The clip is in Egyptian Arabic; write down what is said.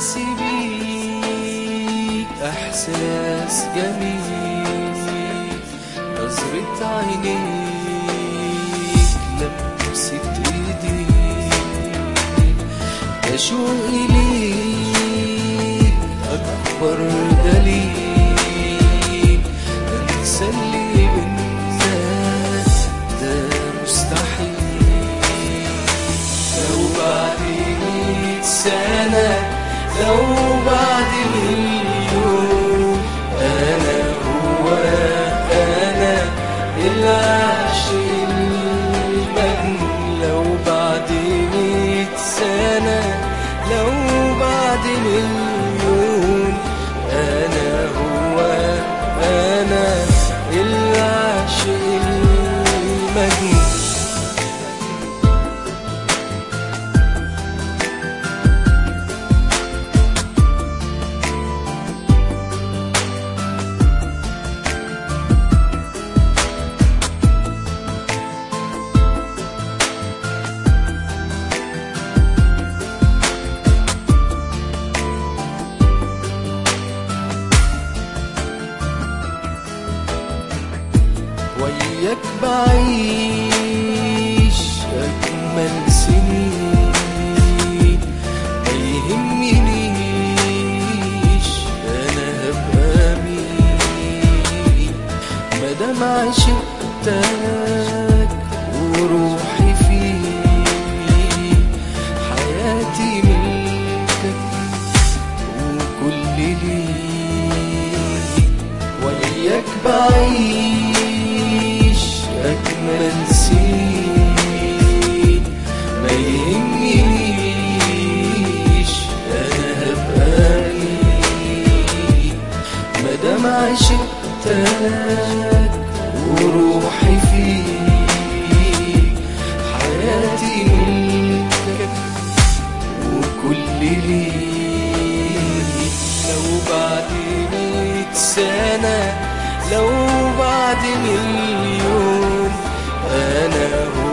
إحساسي بيك إحساس جميل نظرة عينيك لمسة إيديك تشوقي ليك أكبر دليل أنسى اللي بينا ده مستحيل لو بعد مية سنة لو بعد مليون أنا هو أنا العاشق المجنون لو بعد مية سنة لو بعد مليون أنا هو أنا العاشق المجنون وياك بعيش أجمل سنين ما يهمنيش أنا هبقى مين مادام عشقتك وروحي فيك حياتي ملكك وكل ليك وياك بعيش أجمل سنين ما يهمنيش أنا هبقى مين مادام عشقتك وروحي فيك حياتي ملكك وكل ليك لو بعد مية سنة لو بعد مليون أنا هو